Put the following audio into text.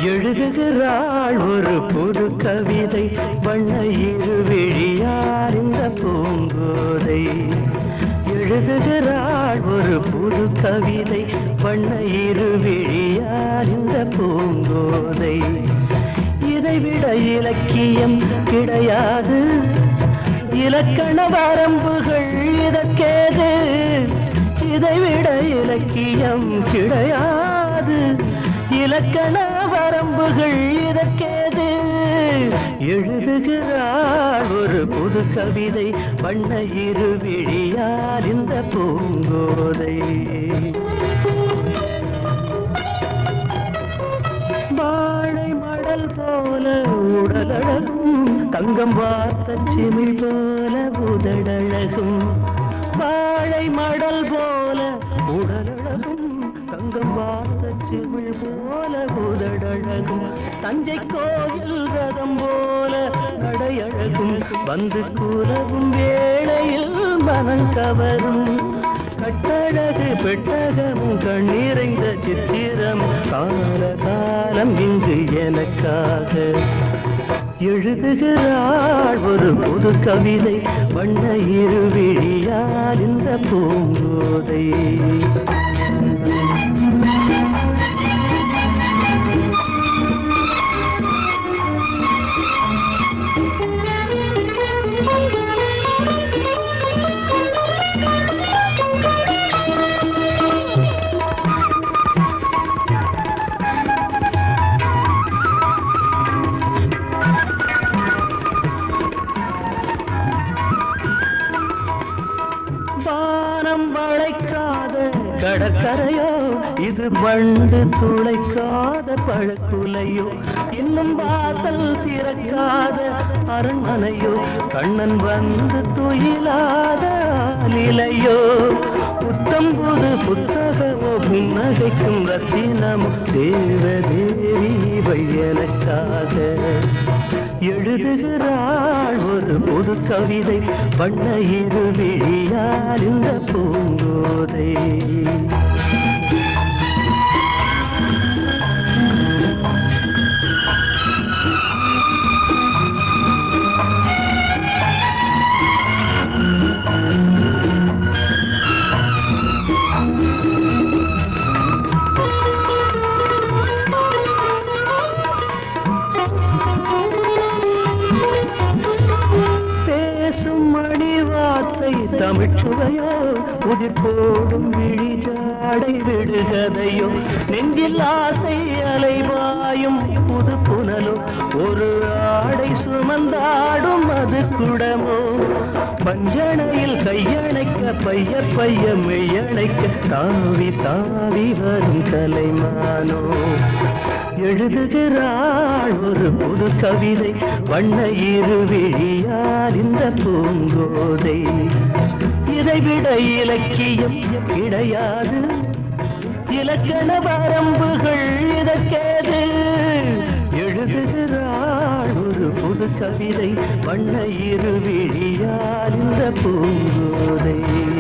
எழுதுகிறாள் ஒரு புது கவிதை வண்ண இருவிழியார் இந்த பூங்கோதை எழுதுகிறாள் ஒரு புது கவிதை வண்ண இருவிழியார் இந்த பூங்கோதை இதைவிட இலக்கியம் கிடையாது இலக்கண வரம்புகள் இதற்கேது இதைவிட இலக்கியம் கிடையாது இலக்கண வரம்புகள் இதற்கேது எழுதுகிறாள் ஒரு புது கவிதை வண்ண இருவிழியார் இந்த பூங்கோதை வாழை மடல் போல உடலழகும் தங்கம் வார்த்த சிமிழ் போல உதடழகும் வாழை மடல் போல உடலழகும் தங்கம் வார்த்த சிமிழ் போல உதடழகும் தஞ்சை கோயில் ரதம் போல நடையழகும் வந்து கூறவும் வேளையில் மனம் கவரும் கட்டழகு பெட்டகமும் கண்ணீரைந்த சித்திரம் கால காலம் இங்கு எனக்காக எழுதுகிறாள் ஒரு புது கவிதை வண்ண இருவிழியார் இந்த பூங்கோதை வானம் வளைக்காத கடற்கரையோ இது வண்டு துளைக்காத பழக்குலையோ இன்னும் வாசல் திறக்காத அரண்மனையோ கண்ணன் வந்து துயிலாத நிலையோ புத்தம் புது புத்தகமோ புன்னகைக்கும் ரத்தினமோ தேவதேவி இவை எனக்காக எழுதுகிறாள் ஒரு புது கவிதை வண்ண இருவிழியார் இந்த பூங்கோதை பேசும் மணி வார்த்தை தமிழ்ச்சுவையோ உதிர் போடும் விழிஜாடை விடுகதையோ நெஞ்சில் ஆசை அலைவாயும் புது புனலோ ஒரு ஆடை சுமந்தாடும் அது குடமோ பஞ்சணையில் கையணைக்க பைய பைய மெய்யணைக்க தாவி தாவி வரும் கலைமானோ எழுதுகிறாள் ஒரு புது கவிதை வண்ண இருவிழியார் இந்த பூங்கோதை இதைவிட இலக்கியம் கிடையாது இலக்கண வரம்புகள் இதற்கேது எழுதுகிறாள் ஒரு புது கவிதை வண்ண இருவிழியார் இந்த பூங்கோதை